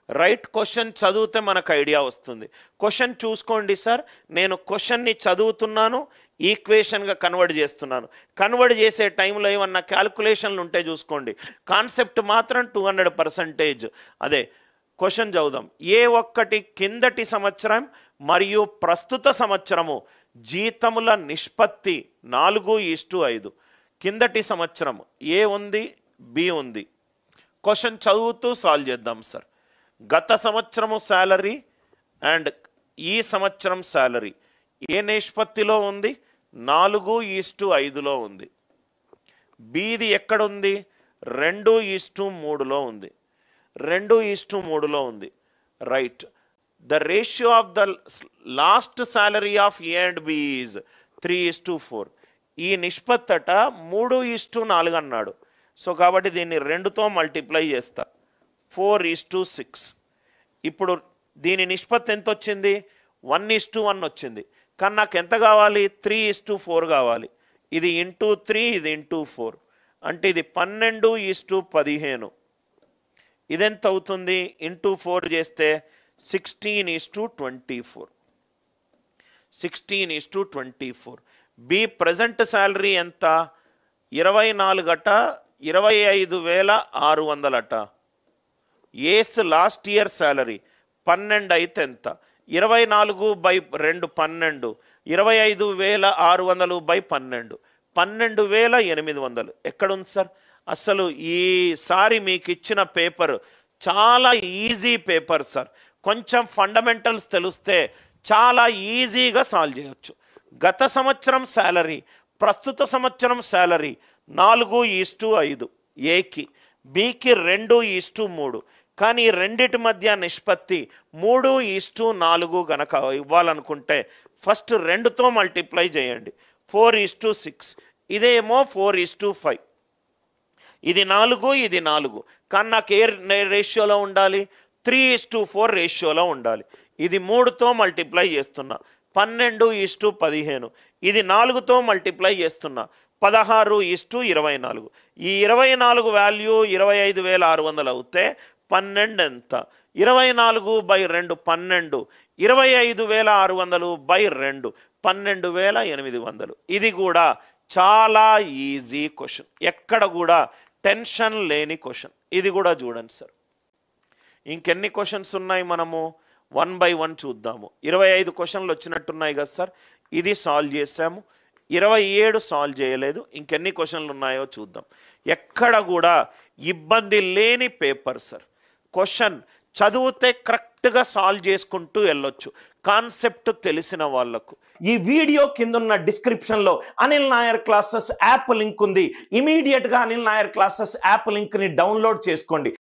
right question చదివితే మనకు idea వస్తుంది క్వశ్చన్ చూసుకోండి సార్ నేను క్వశ్చన్ని చదువుతున్నాను ఈక్వేషన్గా కన్వర్ట్ చేస్తున్నాను కన్వర్ట్ చేసే టైంలో ఏమన్నా క్యాల్కులేషన్లు ఉంటే చూసుకోండి కాన్సెప్ట్ మాత్రం టూ హండ్రెడ్ పర్సంటేజ్ అదే క్వశ్చన్ చదువుదాం ఏ ఒక్కటి కిందటి సంవత్సరం మరియు ప్రస్తుత సంవత్సరము జీతముల నిష్పత్తి నాలుగు ఈస్టు ఐదు కిందటి సంవత్సరం ఏ ఉంది బి ఉంది క్వశ్చన్ చదువుతూ సాల్వ్ చేద్దాం సార్ గత సంవత్సరము శాలరీ అండ్ ఈ సంవత్సరం శాలరీ ఏ నిష్పత్తిలో ఉంది నాలుగు ఈస్టు ఐదులో ఉంది బీది ఎక్కడుంది రెండు ఈస్టు మూడులో ఉంది రెండు ఈస్టు మూడులో ఉంది right the ratio of the last salary of A and B is three is to four ఈ నిష్పత్తట మూడు ఈస్టు నాలుగు అన్నాడు సో కాబట్టి దీన్ని రెండుతో మల్టిప్లై చేస్తా ఫోర్ ఈస్టు సిక్స్ ఇప్పుడు దీని నిష్పత్తి ఎంత వచ్చింది వన్ ఇస్ టు వన్ వచ్చింది కానీ నాకు ఎంత కావాలి త్రీ ఇస్ టు ఫోర్ కావాలి ఇది ఇంటూ త్రీ ఇది ఇంటూ ఫోర్ అంటే ఇది పన్నెండు ఈస్ టు పదిహేను ఇదెంత అవుతుంది ఇంటూ ఫోర్ చేస్తే sixteen is to twenty four sixteen is to twenty four B present salary ఎంత ఇరవై నాలుగట ఇరవై ఐదు వేల ఆరు వందలట ఏస్ లాస్ట్ ఇయర్ శాలరీ పన్నెండు అయితే ఎంత ఇరవై నాలుగు బై రెండు పన్నెండు ఇరవై ఐదు వేల ఆరు వందలు బై పన్నెండు పన్నెండు వేల ఎనిమిది వందలు ఎక్కడుంది సార్ అసలు ఈసారి మీకు ఇచ్చిన పేపర్ చాలా ఈజీ పేపర్ సార్ కొంచెం ఫండమెంటల్స్ తెలిస్తే చాలా ఈజీగా సాల్వ్ చేయొచ్చు గత సంవత్సరం శాలరీ ప్రస్తుత సంవత్సరం శాలరీ నాలుగు ఈస్టు ఐదు ఏకి బికి రెండు ఈస్టు మూడు కానీ ఈ రెండిటి మధ్య నిష్పత్తి మూడు ఈస్టు నాలుగు గనక ఇవ్వాలనుకుంటే ఫస్ట్ రెండుతో మల్టిప్లై చేయండి ఫోర్ ఈస్టు సిక్స్ ఇదేమో ఫోర్ ఈస్టు ఫైవ్ ఇది నాలుగు ఇది నాలుగు కానీ నాకు ఏ రేషియోలో ఉండాలి త్రీ ఇస్ టు ఫోర్ రేషియోలో ఉండాలి ఇది మూడుతో మల్టిప్లై చేస్తున్నా పన్నెండు ఇస్టు పదిహేను ఇది నాలుగుతో మల్టిప్లై చేస్తున్నా పదహారు ఇస్టు ఇరవై నాలుగు ఈ ఇరవై నాలుగు వాల్యూ ఇరవై ఐదు వేల ఆరు వందలు అవుతే పన్నెండు ఎంత ఇరవై నాలుగు బై రెండు పన్నెండు ఇరవై ఐదు వేల ఆరు వందలు బై రెండు పన్నెండు వేల ఎనిమిది వందలు ఇది కూడా చాలా ఈజీ క్వశ్చన్ ఎక్కడ కూడా టెన్షన్ లేని క్వశ్చన్ ఇది కూడా చూడండి సార్ ఇంకెన్ని క్వశ్చన్స్ ఉన్నాయి మనము వన్ బై వన్ చూద్దాము ఇరవై ఐదు క్వశ్చన్లు వచ్చినట్టున్నాయి కదా సార్ ఇది సాల్వ్ చేసాము ఇరవై ఏడు సాల్వ్ చేయలేదు ఇంకెన్ని క్వశ్చన్లు ఉన్నాయో చూద్దాం ఎక్కడ కూడా ఇబ్బంది లేని పేపర్ సార్ క్వశ్చన్ చదివితే కరెక్ట్గా సాల్వ్ చేసుకుంటూ వెళ్ళొచ్చు కాన్సెప్ట్ తెలిసిన వాళ్ళకు ఈ వీడియో కింద ఉన్న డిస్క్రిప్షన్ లో Anil Nair classes app link ఉంది ఇమీడియట్ గా Anil Nair classes app link ని డౌన్లోడ్ చేసుకోండి